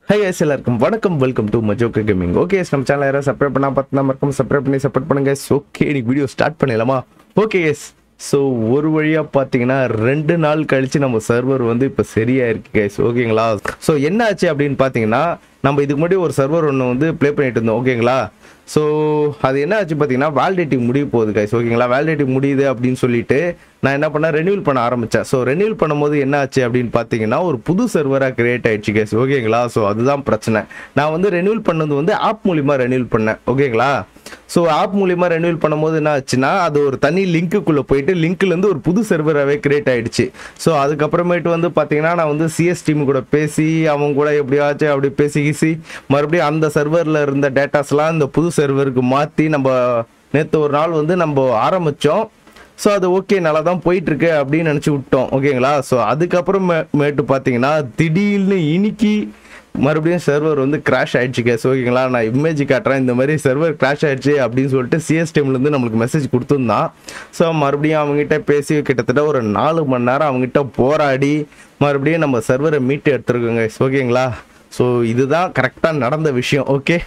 High guys எல்லாருக்கும் வணக்கம் welcome to மஜோக்கு கேமிங் ஓகே நம்ம சேனல் யாராவது சப்ஸ்கிரைப் பண்ணா பார்த்தா மறக்காம சப்ஸ்கிரைப் பண்ணி சப்போர்ட் பண்ணுங்க ஓகே இன்னைக்கு வீடியோ ஸ்டார்ட் பண்ணிடலாமா ஓகே எஸ் ஸோ ஒரு வழியாக பார்த்தீங்கன்னா ரெண்டு நாள் கழிச்சு நம்ம சர்வர் வந்து இப்போ சரியா இருக்கு கைஸ் ஓகேங்களா ஸோ என்ன ஆச்சு அப்படின்னு பார்த்தீங்கன்னா நம்ம இதுக்கு முன்னாடி ஒரு சர்வர் ஒன்று வந்து ப்ளே பண்ணிட்டு இருந்தோம் ஓகேங்களா ஸோ அது என்ன ஆச்சு பார்த்தீங்கன்னா வேலிடேட்டிவ் முடிய போகுது கைஸ் ஓகேங்களா வேலிடேட்டிவ் முடியுது அப்படின்னு சொல்லிட்டு நான் என்ன பண்ணேன் ரெனியூல் பண்ண ஆரம்பித்தேன் ஸோ ரெனியூல் பண்ணும்போது என்ன ஆச்சு அப்படின்னு பார்த்தீங்கன்னா ஒரு புது சர்வராக கிரியேட் ஆயிடுச்சு கைஸ் ஓகேங்களா ஸோ அதுதான் பிரச்சனை நான் வந்து ரெனியூல் பண்ணது வந்து ஆப் மூலிமா ரெனியூல் பண்ணேன் ஓகேங்களா ஸோ ஆப் மூலிமா ரெனியூல் பண்ணும்போது என்ன ஆச்சுன்னா அது ஒரு தனி லிங்க்குள்ளே போயிட்டு லிங்க்லேருந்து ஒரு புது சர்வராகவே கிரியேட் ஆயிடுச்சு ஸோ அதுக்கப்புறமேட்டு வந்து பார்த்தீங்கன்னா நான் வந்து சிஎஸ் டீம் கூட பேசி அவங்க கூட எப்படியாச்சும் அப்படி பேசி கீசி மறுபடியும் அந்த சர்வரில் இருந்த டேட்டாஸ்லாம் இந்த புது சர்வருக்கு மாற்றி நம்ம நேற்று ஒரு நாள் வந்து நம்ம ஆரம்பித்தோம் ஸோ அது ஓகே நல்லா தான் போயிட்டு இருக்கு அப்படின்னு நினச்சி விட்டோம் ஓகேங்களா ஸோ அதுக்கப்புறம் மேட்டு பார்த்தீங்கன்னா திடீர்னு இன்னைக்கு மறுபடியும் சர்வர் வந்து கிராஷ் ஆயிடுச்சு கேஸ் ஓகேங்களா நான் இமேஜ் காட்டுறேன் இந்த மாதிரி சர்வர் கிராஷ் ஆயிடுச்சு அப்படின்னு சொல்லிட்டு சிஎஸ் டீம்லேருந்து நம்மளுக்கு மெசேஜ் கொடுத்துருந்தான் ஸோ மறுபடியும் அவங்ககிட்ட பேசி கிட்டத்தட்ட ஒரு நாலு மணி நேரம் அவங்ககிட்ட போராடி மறுபடியும் நம்ம சர்வரை மீட்டு எடுத்துருக்கோங்க ஓகேங்களா ஸோ இதுதான் கரெக்டாக நடந்த விஷயம் ஓகே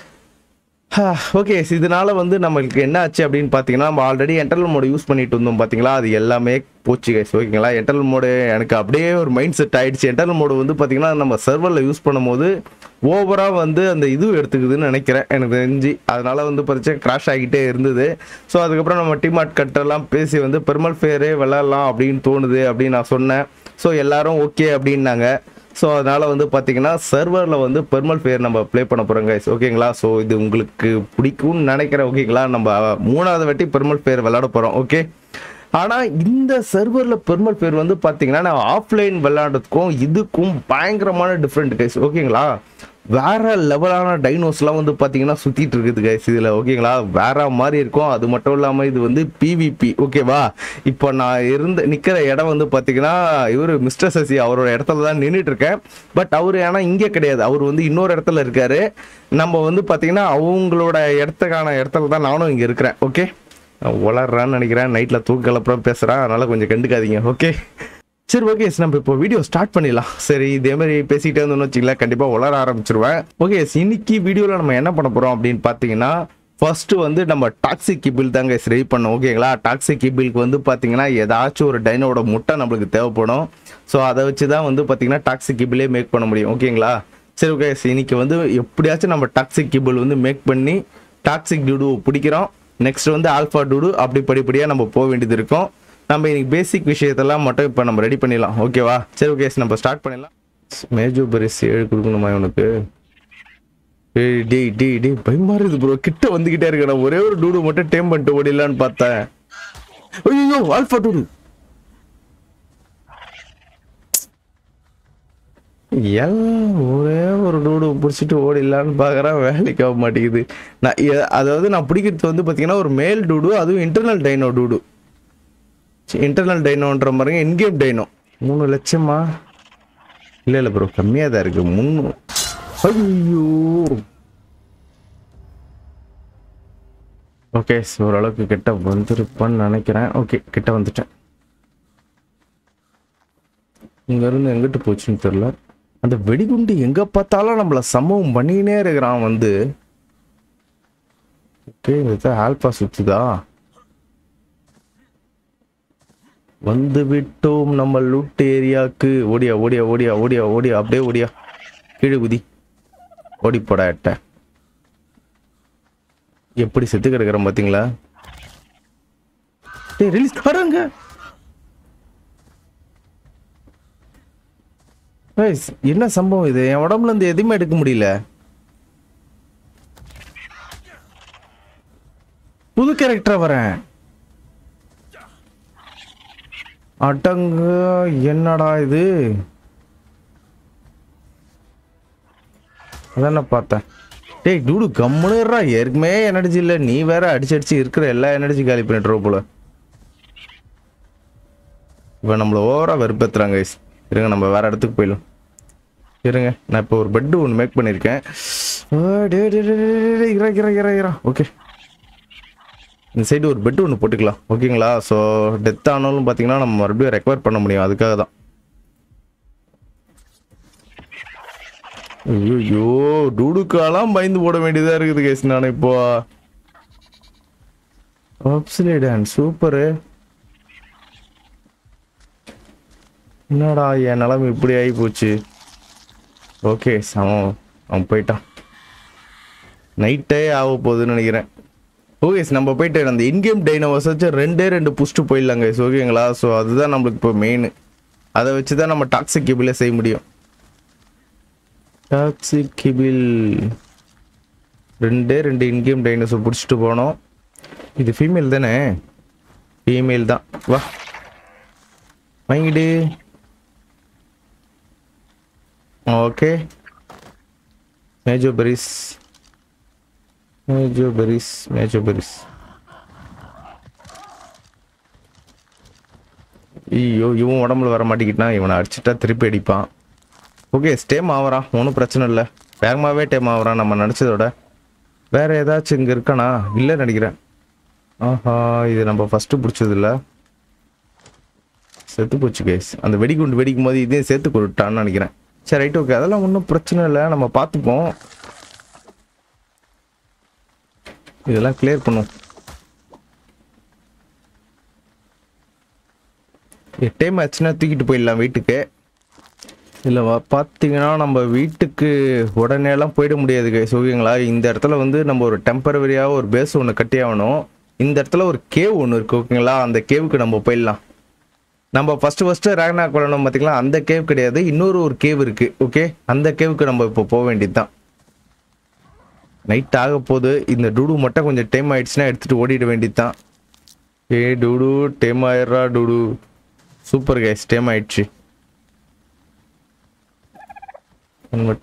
ஓகே இதனால வந்து நம்மளுக்கு என்ன ஆச்சு அப்படின்னு பார்த்தீங்கன்னா நம்ம ஆல்ரெடி என்டர்னல் மோடு யூஸ் பண்ணிட்டு இருந்தோம் பார்த்தீங்களா அது எல்லாமே போச்சு கைஸ் ஓகேங்களா என்டர்னல் மோடு எனக்கு அப்படியே ஒரு மைண்ட் செட் ஆயிடுச்சு என்டர்னல் மோடு வந்து பார்த்தீங்கன்னா நம்ம சர்வரில் யூஸ் பண்ணும்போது ஓவராக வந்து அந்த இது எடுத்துக்குதுன்னு நினைக்கிறேன் எனக்கு தெரிஞ்சு அதனால வந்து பறிச்சு கிராஷ் ஆகிட்டே இருந்தது ஸோ அதுக்கப்புறம் நம்ம டீமாட் கட்டெல்லாம் பேசி வந்து பெருமல் ஃபேரே விளாட்லாம் அப்படின்னு தோணுது அப்படின்னு நான் சொன்னேன் ஸோ எல்லாரும் ஓகே அப்படின்னாங்க ஸோ அதனால் வந்து பார்த்தீங்கன்னா சர்வரில் வந்து பெர்மல் ஃபேர் நம்ம ப்ளே பண்ண போகிறோம் கைஸ் ஓகேங்களா ஸோ இது உங்களுக்கு பிடிக்கும்னு நினைக்கிறேன் ஓகேங்களா நம்ம மூணாவது வாட்டி பெர்மல் ஃபேர் விளாட போகிறோம் ஓகே ஆனால் இந்த சர்வரில் பெர்மல் ஃபேர் வந்து பார்த்தீங்கன்னா நான் ஆஃப்லைன் விளையாடுறதுக்கும் இதுக்கும் பயங்கரமான டிஃப்ரெண்ட் கைஸ் ஓகேங்களா வேற லெவலான டைனோஸ்லாம் வந்து பார்த்தீங்கன்னா சுற்றிட்டு இருக்குது கைஸ் இதில் ஓகேங்களா வேற மாதிரி இருக்கும் அது மட்டும் இல்லாமல் இது வந்து பிவிபி ஓகேவா இப்போ நான் இருந்த நிற்கிற இடம் வந்து பார்த்தீங்கன்னா இவர் மிஸ்டர் சசி அவரோட இடத்துல தான் நின்றுட்டு இருக்கேன் பட் அவர் ஆனால் இங்கே கிடையாது அவர் வந்து இன்னொரு இடத்துல இருக்காரு நம்ம வந்து பார்த்தீங்கன்னா அவங்களோட இடத்துக்கான இடத்துல தான் நானும் இங்கே இருக்கிறேன் ஓகே உளறான்னு நினைக்கிறேன் நைட்டில் தூக்க கலப்புறம் பேசுகிறேன் அதனால் கொஞ்சம் கண்டுக்காதீங்க ஓகே சரி ஓகே நம்ம இப்போ வீடியோ ஸ்டார்ட் பண்ணிடலாம் சரி இதே மாதிரி பேசிக்கிட்டே இருந்தோம்னு வச்சுங்களேன் கண்டிப்பாக உளர ஆரம்பிச்சிருவேன் ஓகே இன்னைக்கு வீடியோவில் நம்ம என்ன பண்ண போகிறோம் அப்படின்னு பார்த்தீங்கன்னா ஃபர்ஸ்ட் வந்து நம்ம டாக்ஸிக் கிபிள் தாங்க ரெடி பண்ணோம் ஓகேங்களா டாக்ஸிக் கிபிளுக்கு வந்து பார்த்தீங்கன்னா ஏதாச்சும் ஒரு டைனோட முட்டை நம்மளுக்கு தேவைப்படும் ஸோ அதை வச்சு தான் வந்து பார்த்தீங்கன்னா டாக்ஸிக் கிபிளே மேக் பண்ண முடியும் ஓகேங்களா சரி ஓகே இன்னைக்கு வந்து எப்படியாச்சும் நம்ம டாக்ஸிக் கிபிள் வந்து மேக் பண்ணி டாக்ஸிக் டூடு பிடிக்கிறோம் நெக்ஸ்ட் வந்து ஆல்ஃபா டூடு அப்படி படிப்படியாக நம்ம போக வேண்டியது இருக்கும் நம்ம இன்னைக்கு பேசிக் விஷயத்தெல்லாம் மட்டும் இப்போ நம்ம ரெடி பண்ணிடலாம் ஓகேவா சரி ஓகே நம்ம ஸ்டார்ட் பண்ணிடலாம் மேஜோ பரிஸ் ஏழு கொடுக்கணுமா உனக்கு ஏய் டேய் டேய் டேய் பயமா இருக்குது ப்ரோ கிட்ட வந்துகிட்டே இருக்க நான் ஒரே ஒரு டூடு மட்டும் டேம் பண்ணிட்டு ஓடிடலான்னு பார்த்தேன் ஐயோ ஆல்ஃபா டூடு எல்லாம் ஒரே ஒரு டூடு பிடிச்சிட்டு ஓடிடலான்னு பார்க்குறேன் வேலைக்கு ஆக மாட்டேங்குது நான் எ- அதாவது நான் பிடிக்கிறது வந்து பார்த்தீங்கன்னா ஒரு மேல் டூடு அதுவும் இன்டர்னல் டைனோ டூடு இன்டர்னல் டைனோன்ற மாதிரி இன்கேம் டைனோ மூணு லட்சமா இல்லை இல்லை ப்ரோ கம்மியாக தான் இருக்கு முன்னூறு ஐயோ ஓகே ஓரளவுக்கு கிட்ட வந்துருப்பான்னு நினைக்கிறேன் ஓகே கிட்ட வந்துட்டேன் இங்க இருந்து எங்கிட்டு போச்சுன்னு தெரியல அந்த வெடிகுண்டு எங்க பார்த்தாலும் நம்மள சம்பவம் பண்ணினே இருக்கிறான் வந்து ஓகே இது ஆல்பா சுத்துதா வந்து விட்டோம் நம்ம லூட் ஏரியாக்கு ஓடியா ஓடியா ஓடியா ஓடியா ஓடியா அப்படியே ஓடியா கீழே குதி ஓடி போடா எட்ட எப்படி செத்து கிடக்குறேன் பாத்தீங்களா டேய் ரிலீஸ் வராங்க ஏய், என்ன சம்பவம் இது என் உடம்புல இருந்து எதுவுமே எடுக்க முடியல புது கேரக்டர் வரேன் அடங்க என்னடா இது அதான பார்த்தேன் டேய் டூடு கம்முனுறா ஏற்கனவே எனர்ஜி இல்லை நீ வேற அடிச்சு அடிச்சு இருக்கிற எல்லா எனர்ஜி காலி பண்ணிட்டு போல இப்போ நம்மள ஓவரா வெறுப்பேத்துறாங்க guys. இருங்க நம்ம வேற இடத்துக்கு போயிடலாம் இருங்க நான் இப்போ ஒரு பெட் ஒன்று மேக் பண்ணியிருக்கேன் ஆ, டேய், டேய், டேய், டேய், டேய், இரா இரா இரா இரா ஓகே இந்த சைடு ஒரு பெட் ஒன்று போட்டுக்கலாம் ஓகேங்களா ஸோ டெத் ஆனாலும் பார்த்தீங்கன்னா நம்ம மறுபடியும் ரெக்கவர் பண்ண முடியும் அதுக்காக தான் ஐயோ டூடுக்காலாம் பயந்து போட வேண்டியதா இருக்குது கேஸ் நான் இப்போ அப்சலேடன் சூப்பரு என்னடா என் நிலைமை இப்படி ஆகி போச்சு ஓகே அவன் அவன் போயிட்டான் நைட்டே ஆக போகுதுன்னு நினைக்கிறேன் ஓகே நம்ம போயிட்டு அந்த இன்கேம் டைனோவஸ் வச்சு ரெண்டே ரெண்டு புஷ்ட்டு போயிடலாங்க ஓகேங்களா ஸோ அதுதான் நம்மளுக்கு இப்போ மெயின் அதை வச்சு தான் நம்ம டாக்ஸிக் கிபிளே செய்ய முடியும் டாக்ஸிக் கிபில் ரெண்டே ரெண்டு இன்கேம் டைனோஸை பிடிச்சிட்டு போனோம் இது ஃபீமேல் தானே ஃபீமேல் தான் வா வாங்கிடு ஓகே மேஜோ பெரிஸ் மேஜோ பெரிஸ் மேஜோ பெரிஸ் ஐயோ இவன் உடம்புல வர மாட்டேங்கிட்டான் இவனை அடிச்சிட்டா திருப்பி அடிப்பான் ஓகே ஸ்டேம் ஆவறான் ஒன்றும் பிரச்சனை இல்லை வேகமாகவே டேம் ஆவறான் நம்ம நினச்சதோட வேற ஏதாச்சும் இங்கே இருக்கானா இல்லை நினைக்கிறேன் ஆஹா இது நம்ம ஃபஸ்ட்டு பிடிச்சது இல்லை செத்து போச்சு கேஸ் அந்த வெடிகுண்டு வெடிக்கும் போது இதையும் சேர்த்து கொடுத்தான்னு நினைக்கிறேன் சரி ரைட் ஓகே அதெல்லாம் ஒன்றும் பிரச்சனை இல்லை நம்ம பார்த்துப்போம் இதெல்லாம் கிளியர் பண்ணும் டைம் ஆச்சுன்னா தூக்கிட்டு போயிடலாம் வீட்டுக்கு இல்லை பார்த்தீங்கன்னா நம்ம வீட்டுக்கு உடனேலாம் போயிட முடியாது கைஸ் ஓகேங்களா இந்த இடத்துல வந்து நம்ம ஒரு டெம்பரவரியாக ஒரு பேஸ் ஒன்று கட்டி ஆகணும் இந்த இடத்துல ஒரு கேவ் ஒன்று இருக்குது ஓகேங்களா அந்த கேவுக்கு நம்ம போயிடலாம் நம்ம ஃபர்ஸ்ட் ஃபர்ஸ்ட் ரேக்னாக் பண்ணணும் பார்த்தீங்களா அந்த கேவ் கிடையாது இன்னொரு ஒரு கேவ் இருக்கு ஓகே அந்த கேவுக்கு நம்ம இப்போ போக வேண்டியது தான் நைட் ஆக போகுது இந்த டூடு மட்டும் கொஞ்சம் டைம் ஆயிடுச்சுன்னா எடுத்துட்டு ஓடிட வேண்டியது தான் ஏ டூடு டைம் ஆயிடுறா டூடு சூப்பர் கைஸ் டைம் ஆயிடுச்சு கன்வெர்ட்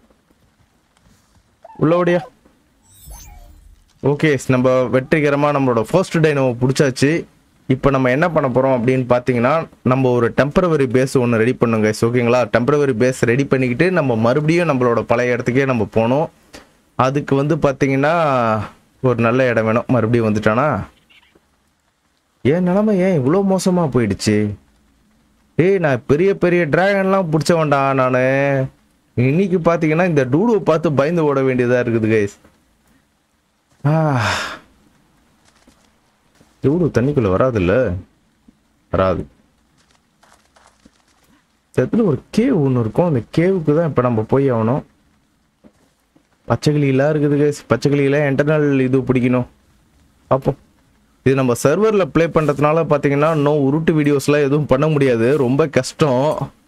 உள்ள ஓடியா ஓகே நம்ம வெற்றிகரமாக நம்மளோட ஃபர்ஸ்ட் டே நம்ம பிடிச்சாச்சு இப்போ நம்ம என்ன பண்ண போகிறோம் அப்படின்னு பார்த்தீங்கன்னா நம்ம ஒரு டெம்பரவரி பேஸ் ஒன்று ரெடி பண்ணுங்க ஓகேங்களா டெம்பரவரி பேஸ் ரெடி பண்ணிக்கிட்டு நம்ம மறுபடியும் நம்மளோட பழைய இடத்துக்கே நம்ம போகணும் அதுக்கு வந்து பார்த்தீங்கன்னா ஒரு நல்ல இடம் வேணும் மறுபடியும் வந்துட்டானா ஏன் நிலமை ஏன் இவ்வளோ மோசமாக போயிடுச்சு ஏய் நான் பெரிய பெரிய டிராகன்லாம் பிடிச்சவன்டா நான் இன்னைக்கு பார்த்தீங்கன்னா இந்த டூடுவை பார்த்து பயந்து ஓட வேண்டியதாக இருக்குது கைஸ் ஆ டூடு தண்ணிக்குள்ளே வராதுல்ல வராது இடத்துல ஒரு கேவ் ஒன்று இருக்கும் அந்த கேவுக்கு தான் இப்போ நம்ம போய் ஆகணும் பச்சைக்கிளியெல்லாம் இருக்குது கைஸ் பச்சைக்கிளியெல்லாம் இன்டர்னல் இது பிடிக்கணும் பார்ப்போம் இது நம்ம சர்வரில் ப்ளே பண்ணுறதுனால பார்த்தீங்கன்னா இன்னும் உருட்டு வீடியோஸ்லாம் எதுவும் பண்ண முடியாது ரொம்ப கஷ்டம்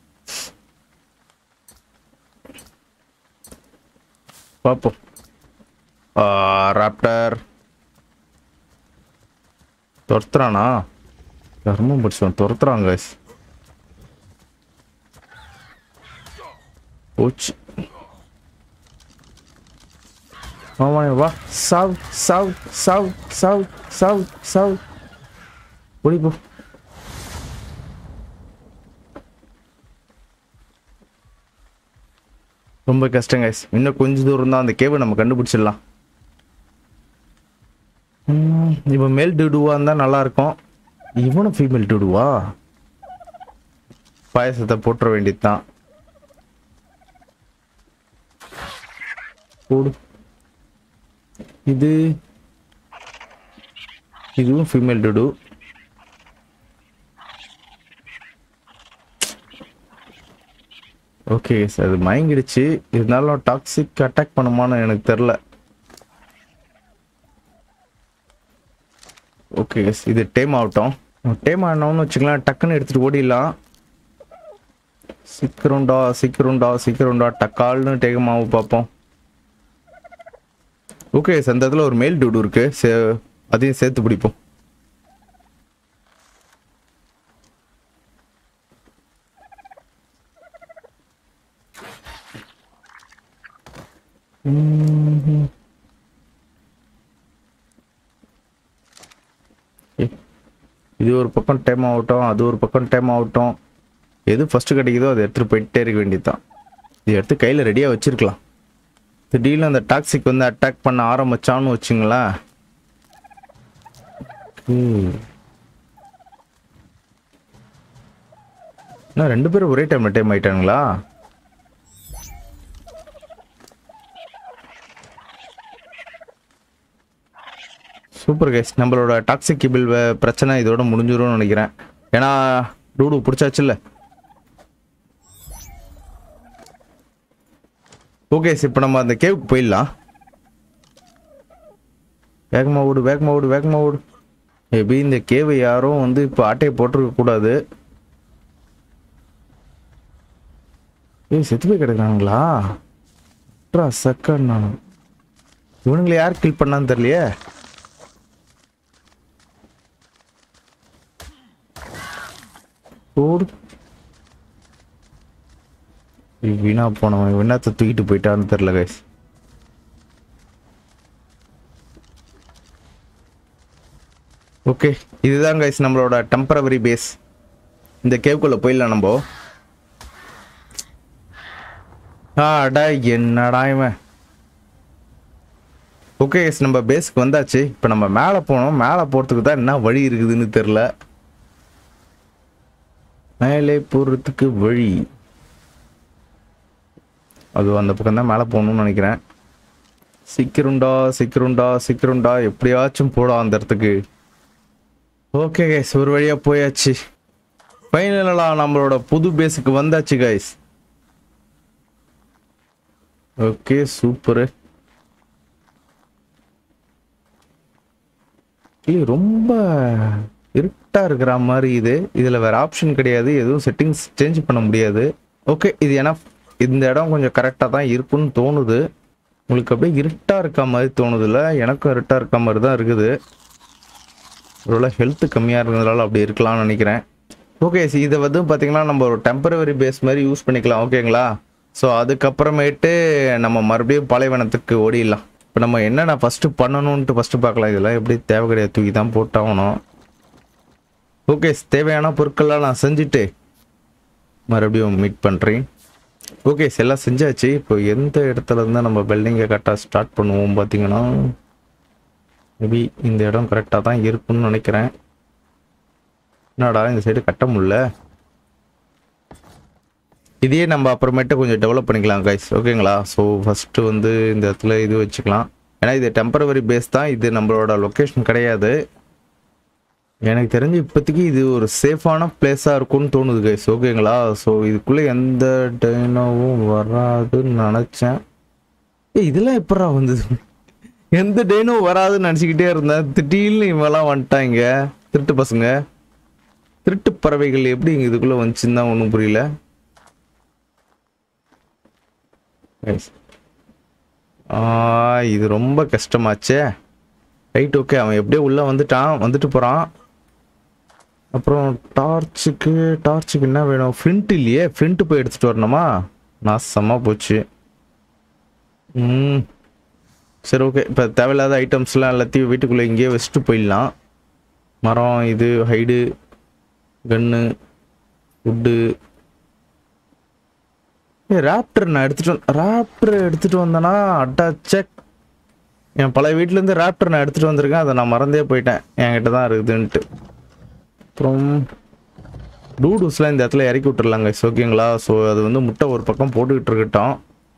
பார்ப்போம் ராப்டர் துரத்துறானா கர்மம் பிடிச்சவன் துரத்துறான் கைஸ் போச்சு ஆமா வா சாவ் சாவ் சாவ் சாவ் சாவ் சாவ் ஓடி போ ரொம்ப கஷ்டம் கைஸ் இன்னும் கொஞ்சம் தூரம் தான் அந்த கேவை நம்ம கண்டுபிடிச்சிடலாம் இப்போ மேல் டூடுவா இருந்தால் நல்லா இருக்கும் இவனும் ஃபீமேல் டூடுவா பாயசத்தை போட்டுற வேண்டியது தான் போடு இது இதுவும் ஃபீமேல் டுடு ஓகே சார் அது மயங்கிடுச்சு இருந்தாலும் டாக்ஸிக் அட்டாக் பண்ணுமான்னு எனக்கு தெரில ஓகே இது டேம் ஆகட்டும் டேம் ஆனோம்னு வச்சுக்கலாம் டக்குன்னு எடுத்துட்டு ஓடிடலாம் சீக்கிரம்டா சீக்கிரம்டா சீக்கிரம்டா டக்கால்னு டேகம் ஆகும் பார்ப்போம் ஓகே அந்த இடத்துல ஒரு மேல் டூடு இருக்கு சே அதையும் சேர்த்து பிடிப்போம் ம்ஹும். ஏ, இது ஒரு பக்கம் டைம் ஆகட்டும் அது ஒரு பக்கம் டைம் ஆகட்டும் எது ஃபர்ஸ்ட் கிடைக்குதோ அதை எடுத்துட்டு போயிட்டே இருக்க வேண்டியதுதான் இது எடுத்து கையில் ரெடியாக வச்சிருக்கலாம் திடீர்னு அந்த டாக்ஸிக் வந்து அட்டாக் பண்ண ஆரம்பிச்சான்னு வச்சுங்களேன் ம். என்ன ரெண்டு பேரும் ஒரே டைம்ல டைம் ஆயிட்டாங்களா சூப்பர் கைஸ் நம்மளோட டாக்ஸிக் கிபிள் பிரச்சனை இதோட முடிஞ்சிரும்னு நினைக்கிறேன் ஏன்னா டூடு பிடிச்சாச்சுல்ல ஓகே இப்போ நம்ம அந்த கேவுக்கு போயிடலாம் வேகமா ஓடு வேகமா ஓடு வேகமா ஓடு மேபி இந்த கேவை யாரும் வந்து இப்போ ஆட்டையை போட்டிருக்க கூடாது ஏய் செத்து போய் கிடக்குறாங்களா செகண்ட் நானும் இவனுங்களை யார் கில் பண்ணான்னு தெரியலையே ஓடு ஏய், வீணா போனவன் என்னத்தை தூக்கிட்டு போயிட்டான்னு தெரியல கைஸ் ஓகே இதுதான் கைஸ் நம்மளோட டெம்பரவரி பேஸ் இந்த கேவ்குள்ள போயிடலாம் நம்ம ஆடா என்னடா இவன் ஓகே எஸ் நம்ம பேஸ்க்கு வந்தாச்சு இப்போ நம்ம மேலே போனோம் மேலே போகிறதுக்கு தான் என்ன வழி இருக்குதுன்னு தெரில மேலே போகிறதுக்கு வழி அது அந்த பக்கம் தான் மேலே போகணும்னு நினைக்கிறேன் சீக்கிரம்டா சீக்கிரம்டா சீக்கிரம்டா எப்படியாச்சும் போடா அந்த இடத்துக்கு ஓகே கைஸ் ஒரு வழியாக போயாச்சு ஃபைனலாக நம்மளோட புது பேஸுக்கு வந்தாச்சு கைஸ் ஓகே சூப்பரு ஏய், ரொம்ப இருட்டா இருக்கிற மாதிரி இது இதுல வேற ஆப்ஷன் கிடையாது எதுவும் செட்டிங்ஸ் சேஞ்ச் பண்ண முடியாது ஓகே இது ஏன்னா இந்த இடம் கொஞ்சம் கரெக்டாக தான் இருக்குன்னு தோணுது உங்களுக்கு அப்படியே இருட்டா இருக்க மாதிரி தோணுதுல எனக்கும் இருட்டா இருக்க மாதிரி தான் இருக்குது ஒருவேளை ஹெல்த் கம்மியாக இருந்ததுனால அப்படி இருக்கலாம்னு நினைக்கிறேன் ஓகே இதை வந்து பார்த்தீங்கன்னா நம்ம ஒரு டெம்பரவரி பேஸ் மாதிரி யூஸ் பண்ணிக்கலாம் ஓகேங்களா ஸோ அதுக்கப்புறமேட்டு நம்ம மறுபடியும் பாலைவனத்துக்கு ஓடிடலாம் இப்போ நம்ம என்னென்ன ஃபஸ்ட்டு பண்ணணுன்ட்டு ஃபஸ்ட்டு பார்க்கலாம் இதெல்லாம் எப்படி தேவை கிடையாது தூக்கி தான் போட்டாகணும் ஓகே தேவையான பொருட்கள்லாம் நான் செஞ்சுட்டு மறுபடியும் மீட் பண்ணுறேன் ஓகே எல்லாம் செஞ்சாச்சு இப்போ எந்த இடத்துல இருந்து நம்ம பில்டிங்கை கரெக்டாக ஸ்டார்ட் பண்ணுவோம் பார்த்தீங்கன்னா மேபி இந்த இடம் கரெக்டாக தான் இருக்கும்னு நினைக்கிறேன் என்னடா இந்த சைடு கட்ட முடியல இதையே நம்ம அப்புறமேட்டு கொஞ்சம் டெவலப் பண்ணிக்கலாம் கைஸ் ஓகேங்களா ஸோ ஃபஸ்ட்டு வந்து இந்த இடத்துல இது வச்சுக்கலாம் ஏன்னா இது டெம்பரவரி பேஸ் தான் இது நம்மளோட லொக்கேஷன் கிடையாது எனக்கு தெரிஞ்சு இப்போதைக்கு இது ஒரு சேஃபான பிளேஸாக இருக்கும்னு தோணுது கைஸ் ஓகேங்களா ஸோ இதுக்குள்ளே எந்த டைனோவும் வராதுன்னு நினச்சேன் ஏய் இதெல்லாம் எப்படா வந்தது எந்த டேனோ வராதுன்னு நினச்சிக்கிட்டே இருந்தேன் திடீர்னு இவெல்லாம் வந்துட்டாங்க திருட்டு பசங்க திருட்டு பறவைகள் எப்படி இங்க இதுக்குள்ளே வந்துச்சுன்னு தான் ஒன்றும் புரியல Guys. ஆ, இது ரொம்ப கஷ்டமாச்சே ரைட் ஓகே அவன் எப்படியோ உள்ளே வந்துட்டான் வந்துட்டு போகிறான் அப்புறம் டார்ச்சுக்கு டார்ச்சுக்கு என்ன வேணும் ஃப்ளிண்ட் இல்லையே ஃப்ளிண்ட் போய் எடுத்துகிட்டு வரணுமா நாசமாக போச்சு ம் சரி ஓகே இப்போ தேவையில்லாத ஐட்டம்ஸ்லாம் எல்லாத்தையும் வீட்டுக்குள்ளே இங்கேயே வச்சுட்டு போயிடலாம் மரம் இது hide gun food a raptor நான் எடுத்துட்டு வந்து ராப்டர் எடுத்துட்டு வந்தேனா அட்டா செக் என் பழைய வீட்டிலேருந்து ராப்டர் நான் எடுத்துட்டு வந்திருக்கேன் அதை நான் மறந்தே போயிட்டேன் என்கிட்ட தான் இருக்குதுன்ட்டு அப்புறம் டூடூஸ்லாம் இந்த இடத்துல இறக்கி விட்டுறலாங்க ஓகேங்களா ஸோ அது வந்து முட்டை ஒரு பக்கம் போட்டுக்கிட்டு இருக்கட்டும்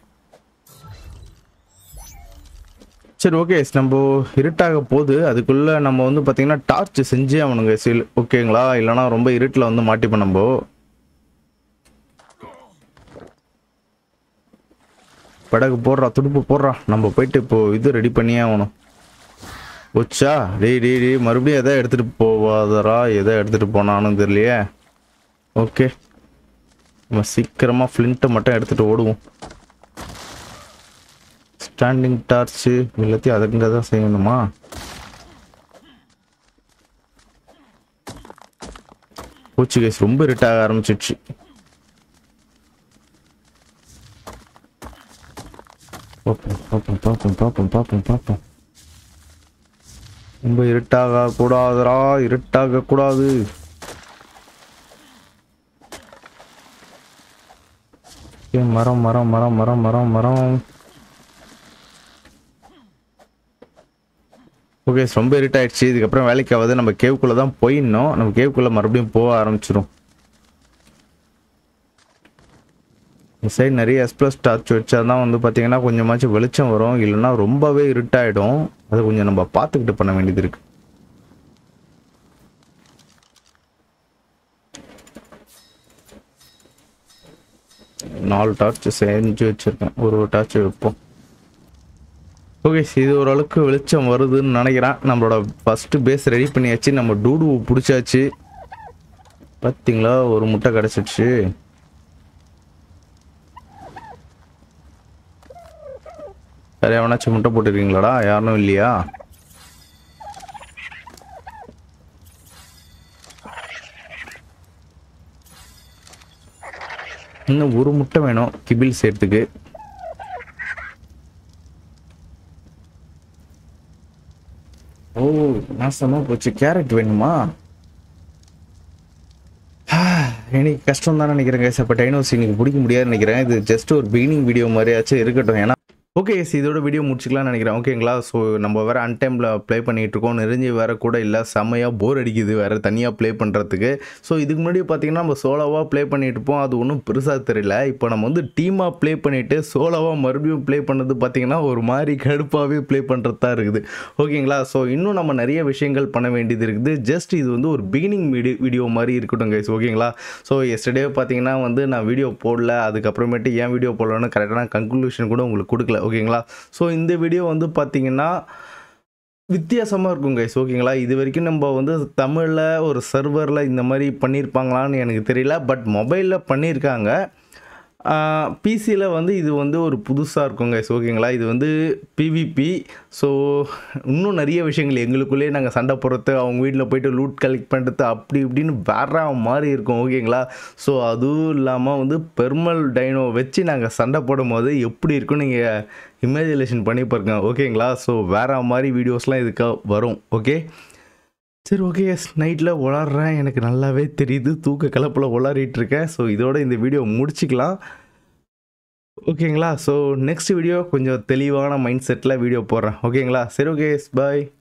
சரி ஓகே நம்ம இருட்டாக போகுது அதுக்குள்ள நம்ம வந்து பார்த்தீங்கன்னா டார்ச் செஞ்சே அவனுங்க சில் ஓகேங்களா இல்லைனா ரொம்ப இருட்டில் வந்து மாட்டிப்போம் நம்ம படகு போடுறா துடுப்பு போடுறா நம்ம போயிட்டு இப்போ இது ரெடி பண்ணியே ஆகணும் போச்சா டேய் டேய் டேய் மறுபடியும் எதை எடுத்துட்டு போவாதரா எதை எடுத்துட்டு போனான்னு தெரியலையே ஓகே நம்ம சீக்கிரமா ஃப்ளிண்ட்டை மட்டும் எடுத்துட்டு ஓடுவோம் ஸ்டாண்டிங் டார்ச்சு எல்லாத்தையும் அதுங்க தான் செய்யணுமா போச்சு கேஸ் ரொம்ப இருட்டாக ஆரம்பிச்சிடுச்சு பார்ப்போம் பார்ப்போம் பார்ப்போம் பார்ப்போம் பார்ப்போம் பார்ப்போம் ரொம்ப இருட்டாக கூடாதுடா இருட்டாக கூடாது ஏ, மரம் மரம் மரம் மரம் மரம் மரம் ஓகே ரொம்ப இருட்டாயிடுச்சு இதுக்கப்புறம் வேலைக்கு ஆகாது நம்ம கேவுக்குள்ள தான் போயிடணும் நம்ம கேவுக்குள்ள மறுபடியும் போக ஆரம்பிச்சிரும் இந்த சைடு நிறைய எக்ஸ்பிளஸ் டார்ச் வச்சா தான் வந்து பார்த்தீங்கன்னா கொஞ்சமாச்சும் வெளிச்சம் வரும் இல்லைன்னா ரொம்பவே இருட்டாயிடும் அதை கொஞ்சம் நம்ம பார்த்துக்கிட்டு பண்ண வேண்டியது இருக்கு நாலு டார்ச் செஞ்சு வச்சிருக்கேன் ஒரு ஒரு டார்ச் வைப்போம் ஓகே இது ஓரளவுக்கு வெளிச்சம் வருதுன்னு நினைக்கிறேன் நம்மளோட ஃபஸ்ட்டு பேஸ் ரெடி பண்ணியாச்சு நம்ம டூடு பிடிச்சாச்சு பார்த்தீங்களா ஒரு முட்டை கிடச்சிடுச்சு வேற எவனாச்சும் முட்டை போட்டிருக்கீங்களாடா யாரும் இல்லையா இன்னும் ஒரு முட்டை வேணும் கிபில் சேர்த்துக்கு ஓ நாசமா போச்சு கேரட் வேணுமா எனக்கு கஷ்டம் தான் நினைக்கிறேன் guys. அப்ப டைனோஸ் இன்னைக்கு பிடிக்க முடியாதுன்னு நினைக்கிறேன் இது ஜஸ்ட் ஒரு பிகினிங் வீடியோ மாதிரியாச்சும் இருக்கட்டும் ஏன்னா ஓகே எஸ் இதோட வீடியோ முடிச்சுக்கலாம்னு நினைக்கிறேன் ஓகேங்களா ஸோ நம்ம வேற அன்டைமில் ப்ளே பண்ணிட்டு இருக்கோம் நெறிஞ்சி வேற கூட இல்லை செம்மையாக போர் அடிக்குது வேற தனியாக ப்ளே பண்ணுறதுக்கு ஸோ இதுக்கு முன்னாடி பார்த்தீங்கன்னா நம்ம சோலோவாக ப்ளே பண்ணிட்டு இருப்போம் அது ஒன்றும் பெருசாக தெரியல இப்போ நம்ம வந்து டீமாக ப்ளே பண்ணிட்டு சோலோவாக மறுபடியும் ப்ளே பண்ணது பார்த்தீங்கன்னா ஒரு மாதிரி கடுப்பாகவே ப்ளே பண்ணுறது தான் இருக்குது ஓகேங்களா ஸோ இன்னும் நம்ம நிறைய விஷயங்கள் பண்ண வேண்டியது இருக்குது ஜஸ்ட் இது வந்து ஒரு பிகினிங் வீடியோ வீடியோ மாதிரி இருக்கட்டும் கைஸ் ஓகேங்களா ஸோ எஸ்டர்டே பார்த்தீங்கன்னா வந்து நான் வீடியோ போடல அதுக்கப்புறமேட்டு ஏன் வீடியோ போடலன்னு கரெக்டான கன்க்ளூஷன் கூட உங்களுக்கு கொடுக்கல ஓகேங்களா ஸோ இந்த வீடியோ வந்து பார்த்தீங்கன்னா வித்தியாசமாக இருக்கும் கைஸ் ஓகேங்களா இது வரைக்கும் நம்ம வந்து தமிழில் ஒரு சர்வரில் இந்த மாதிரி பண்ணியிருப்பாங்களான்னு எனக்கு தெரியல பட் மொபைலில் பண்ணியிருக்காங்க பிசியில் வந்து இது வந்து ஒரு புதுசாக இருக்கும் கைஸ் ஓகேங்களா இது வந்து பிவிபி ஸோ இன்னும் நிறைய விஷயங்கள் எங்களுக்குள்ளேயே நாங்கள் சண்டை போடுறது அவங்க வீட்டில் போயிட்டு லூட் கலெக்ட் பண்ணுறது அப்படி இப்படின்னு வேற மாதிரி இருக்கும் ஓகேங்களா ஸோ அதுவும் இல்லாமல் வந்து பெர்மல் டைனோ வச்சு நாங்கள் சண்டை போடும் போது எப்படி இருக்கும் நீங்கள் இமேஜினேஷன் பண்ணி பாருங்க ஓகேங்களா ஸோ வேற மாதிரி வீடியோஸ்லாம் இதுக்கு வரும் ஓகே சரி ஓகே எஸ் நைட்டில் உளறேன் எனக்கு நல்லாவே தெரியுது தூக்க கலப்பில் உளறிட்டு இருக்கேன் ஸோ இதோட இந்த வீடியோ முடிச்சுக்கலாம் ஓகேங்களா ஸோ நெக்ஸ்ட் வீடியோ கொஞ்சம் தெளிவான மைண்ட் செட்டில் வீடியோ போடுறேன் ஓகேங்களா சரி ஓகே பாய்